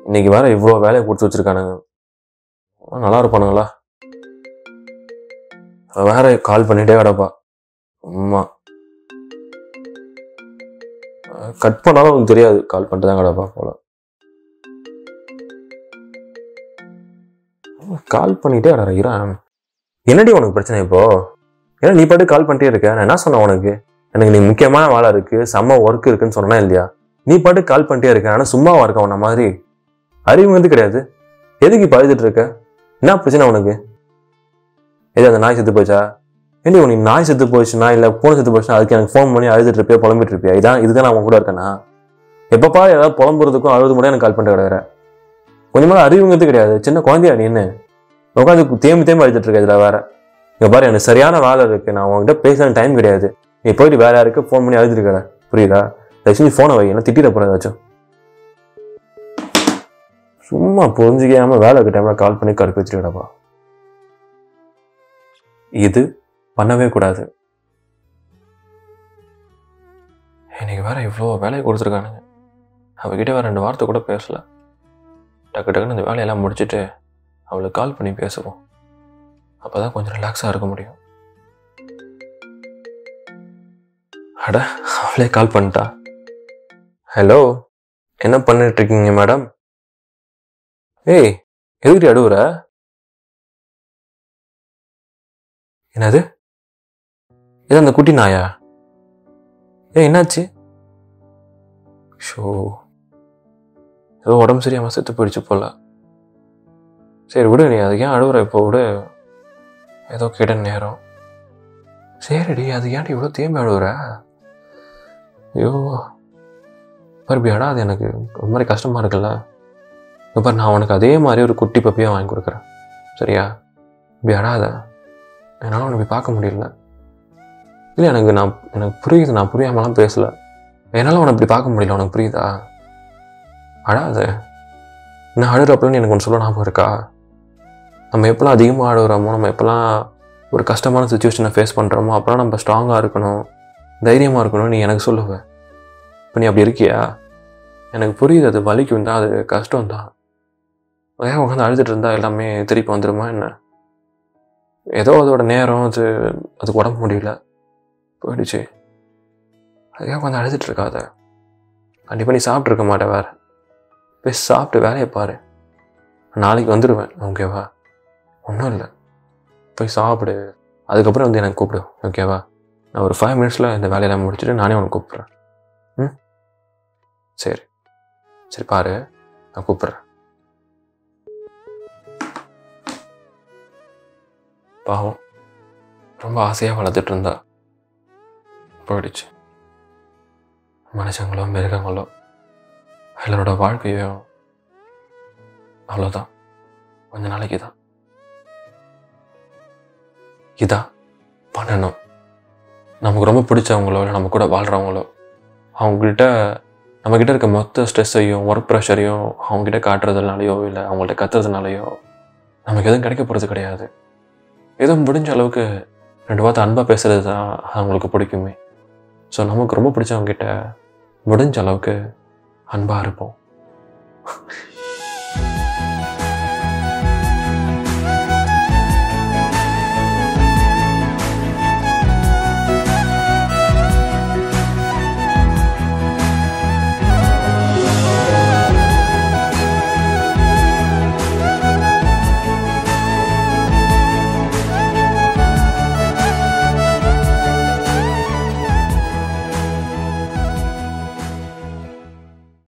இன்னைக்கு வேற இவ்வளோ வேலையை கொடுத்து வச்சிருக்கானுங்க ஆ, நல்லா இருப்பானுங்களா அவ வேற கால் பண்ணிட்டே கிடப்பா அம்மா கட் பண்ணாலும் அவனுக்கு தெரியாது கால் பண்ணிட்டு தான் கிடப்பா போல கால் பண்ணிட்டே கிடக்கிறான் என்னடி உனக்கு பிரச்சனை இப்போ ஏன்னா நீ பாட்டு கால் பண்ணிட்டே இருக்க நான் என்ன சொன்னேன் உனக்கு எனக்கு நீ முக்கியமான வேலை இருக்கு செம்ம ஒர்க் இருக்குன்னு சொன்னா இல்லையா நீ பாட்டு கால் பண்ணிட்டே இருக்க ஆனா சும்மாவா இருக்க உன்ன மாதிரி அறிவு வந்து கிடையாது எதுக்கு இப்போ அழுதுட்டு இருக்க என்ன பிரச்சனை உனக்கு எது அந்த நாய் செத்து போச்சா ஏண்டி உனக்கு நாய் செத்து போச்சுன்னா இல்ல பூனை செத்து போச்சுன்னா அதுக்கு எனக்கு ஃபோன் பண்ணி அழுதுட்டு இருப்பியா புலம்பிட்டு இருப்பியா இதான் இதுதான் நான் உன் கூட இருக்கேனா எப்பப்பா ஏதாவது புலம்புறதுக்கும் அழுது மட்டும் எனக்கு கால் பண்ணிட்டு கிடக்குற கொஞ்சமா அறிவுங்கிறது கிடையாது சின்ன குழந்தையா நீ என்ன உட்காந்து தேம்பி தேம்பி அழுதுட்டு இருக்க இதுல வேற இங்க பாரு எனக்கு சரியான வேலை இருக்கு நான் உன்கிட்ட பேச டைம் கிடையாது நீ போயிட்டு வேற யாருக்கு ஃபோன் பண்ணி அழுதுட்டு இருக்கற புரியுதா தயவுசெஞ்சு ஃபோனை வை என்ன திட்டிட போற ஏதாச்சும் சும்மா புரிஞ்சுக்காம வேலை இருக்க டைம்ல கால் பண்ணி கடுப்பு வச்சுருக்கடப்பா இது பண்ணவே கூடாது இன்னைக்கு வேற இவ்வளோ வேலையை கொடுத்துருக்கானுங்க அவகிட்ட வேற ரெண்டு வார்த்தை கூட பேசல டக்கு டக்குன்னு இந்த வேலையெல்லாம் முடிச்சுட்டு அவளுக்கு கால் பண்ணி பேசுவோம் அப்பதான் கொஞ்சம் ரிலாக்ஸாக இருக்க முடியும் அட அவளே கால் பண்ணிட்டா ஹலோ என்ன பண்ணிட்டு இருக்கீங்க மேடம் ஏய் எதுக்கிட்ட அடுவுற என்னது இது அந்த குட்டி நாயா ஏ என்னாச்சு ஷோ ஏதோ உடம்பு சரியாம செத்து போயிடுச்சு போல சரி விடு நீ அதுக்கு ஏன் அழுவுற இப்போ விடு ஏதோ கேட்ட நேரம் சரிடி அது ஏன்டி இவ்வளோ தேம்பி அழுவுற ஐயோ பருப்பியாடா அது எனக்கு ஒரு மாதிரி கஷ்டமா இருக்குல்ல இப்போ பாரு நான் உனக்கு அதே மாதிரி ஒரு குட்டி பப்பியாக வாங்கி கொடுக்குறேன் சரியா இப்படி அடாத என்னால் உன்னை இப்படி பார்க்க முடியல இல்லை எனக்கு நான் எனக்கு புரியுது நான் புரியாமலாம் பேசல என்னால் உன்னை இப்படி பார்க்க முடியல உனக்கு புரியுதா அழாத நான் அழுகிறப்பலாம் எனக்கு ஒன்று சொல்ல ஞாபகம் இருக்கா நம்ம எப்போல்லாம் அதிகமாக அழுகுறோமோ நம்ம எப்போல்லாம் ஒரு கஷ்டமான சுச்சுவேஷனை ஃபேஸ் பண்ணுறோமோ அப்போலாம் நம்ம ஸ்ட்ராங்காக இருக்கணும் தைரியமாக இருக்கணும் நீ எனக்கு சொல்லுவ இப்போ நீ அப்படி இருக்கியா எனக்கு புரியுது அது வலிக்கும் தான் அது கஷ்டம் தான் ஏன் உட்காந்து அழுதுட்டு இருந்தா எல்லாமே திருப்பி வந்துடுமா என்ன ஏதோ அதோட நேரம் அது அதுக்கு உடம்பு முடியல போயிடுச்சு அதுக்காக உட்காந்து அழுதுட்டு இருக்காத கண்டிப்பாக நீ சாப்பிட்ருக்க மாட்டே வேற போய் சாப்பிட்டு வேலையை பாரு நாளைக்கு வந்துடுவேன் ஓகேவா ஒன்றும் இல்லை போய் சாப்பிடு அதுக்கப்புறம் வந்து எனக்கு கூப்பிடு ஓகேவா நான் ஒரு ஃபைவ் மினிட்ஸில் இந்த வேலையெல்லாம் முடிச்சுட்டு நானே உனக்கு கூப்பிட்றேன் ம் சரி சரி பாரு நான் கூப்பிட்றேன் பாவம் ரொம்ப ஆசையாக வளர்த்துட்டு இருந்தா போயிடுச்சு மனுஷங்களோ மிருகங்களோ எல்லாரோட வாழ்க்கையும் அவ்வளோதான் கொஞ்ச நாளைக்கு தான் இதா பண்ணணும் நமக்கு ரொம்ப பிடிச்சவங்களோ இல்லை நம்ம கூட வாழ்கிறவங்களோ அவங்கக்கிட்ட நம்மக்கிட்ட இருக்க மொத்த ஸ்ட்ரெஸ்ஸையும் ஒர்க் ப்ரெஷரையும் அவங்ககிட்ட காட்டுறதுனாலையோ இல்லை அவங்கள்ட்ட கத்துறதுனாலையோ நமக்கு எதுவும் கிடைக்க போகிறது கிடையாது ஏதோ முடிஞ்ச அளவுக்கு ரெண்டு வார்த்தை அன்பாக பேசுறது தான் அவங்களுக்கு பிடிக்குமே ஸோ நமக்கு ரொம்ப பிடிச்சவங்க கிட்ட முடிஞ்ச அளவுக்கு அன்பாக இருப்போம்